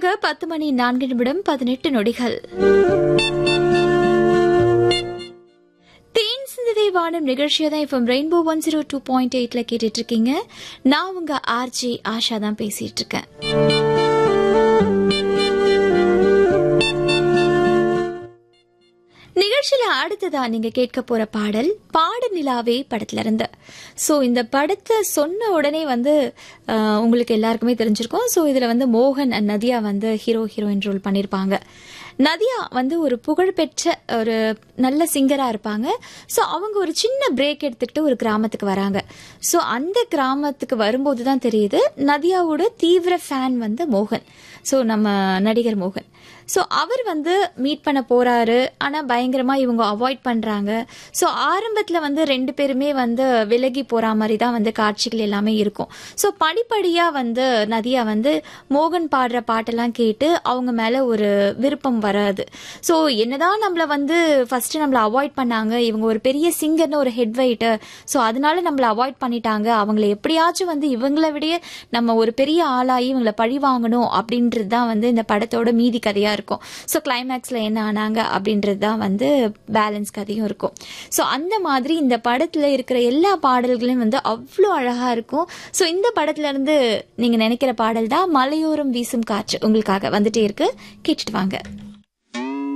நேரமாக பத்து மணி நான்கு நிமிடம் பதினெட்டு நொடிகள் தேன் சிந்ததை வானம் நிகழ்ச்சியை தான் இப்போ rainbow one zero two point எயிட்ல கேட்டுட்டு இருக்கீங்க நான் உங்க ஆர்ஜி ஆஷா தான் பேசிட்டு இருக்கேன் நிகழ்ச்சியில அடுத்ததா நீங்க கேட்க போற பாடல் பாட நிலாவே படத்துல இருந்து ஸோ இந்த படத்தை சொன்ன உடனே வந்து அஹ், உங்களுக்கு எல்லாருக்குமே தெரிஞ்சிருக்கும் ஸோ இதுல வந்து மோகன் and நதியா வந்து ஹீரோ ஹீரோயின் ரோல் பண்ணியிருப்பாங்க நதியா வந்து ஒரு புகழ்பெற்ற ஒரு நல்ல சிங்கரா இருப்பாங்க ஸோ அவங்க ஒரு சின்ன பிரேக் எடுத்துக்கிட்டு ஒரு கிராமத்துக்கு வராங்க ஸோ அந்த கிராமத்துக்கு வரும்போது தான் தெரியுது நதியாவோட தீவிர ஃபேன் வந்து மோகன் ஸோ நம்ம நடிகர் மோகன் ஸோ அவர் வந்து மீட் பண்ண போறாரு ஆனால் பயங்கரமா இவங்க அவாய்ட் பண்றாங்க ஸோ ஆரம்பத்தில் வந்து ரெண்டு பேருமே வந்து விலகி போற மாதிரி தான் வந்து காட்சிகள் எல்லாமே இருக்கும் ஸோ படிப்படியா வந்து நதியா வந்து மோகன் பாடுற பாட்டெல்லாம் கேட்டு அவங்க மேல ஒரு விருப்பம் வராது ஸோ என்னதான் நம்மள வந்து ஃபர்ஸ்ட் நம்மள அவாய்ட் பண்ணாங்க இவங்க ஒரு பெரிய சிங்கர்னு ஒரு ஹெட் வெயிட்டர் ஸோ அதனால நம்மள அவாய்ட் பண்ணிட்டாங்க அவங்கள எப்படியாச்சும் வந்து இவங்கள விட நம்ம ஒரு பெரிய ஆளாகி இவங்களை பழி வாங்கணும் அப்படின்றது தான் வந்து இந்த படத்தோட மீதி கதையா இருக்கும் ஸோ கிளைமேக்ஸ்ல என்ன ஆனாங்க அப்படின்றது தான் வந்து பேலன்ஸ் கதையும் இருக்கும் ஸோ அந்த மாதிரி இந்த படத்துல இருக்கிற எல்லா பாடல்களும் வந்து அவ்வளோ அழகா இருக்கும் ஸோ இந்த படத்துல இருந்து நீங்க நினைக்கிற பாடல் தான் மலையோரம் வீசும் காற்று உங்களுக்காக வந்துட்டே இருக்கு கேட்டுட்டு வாங்க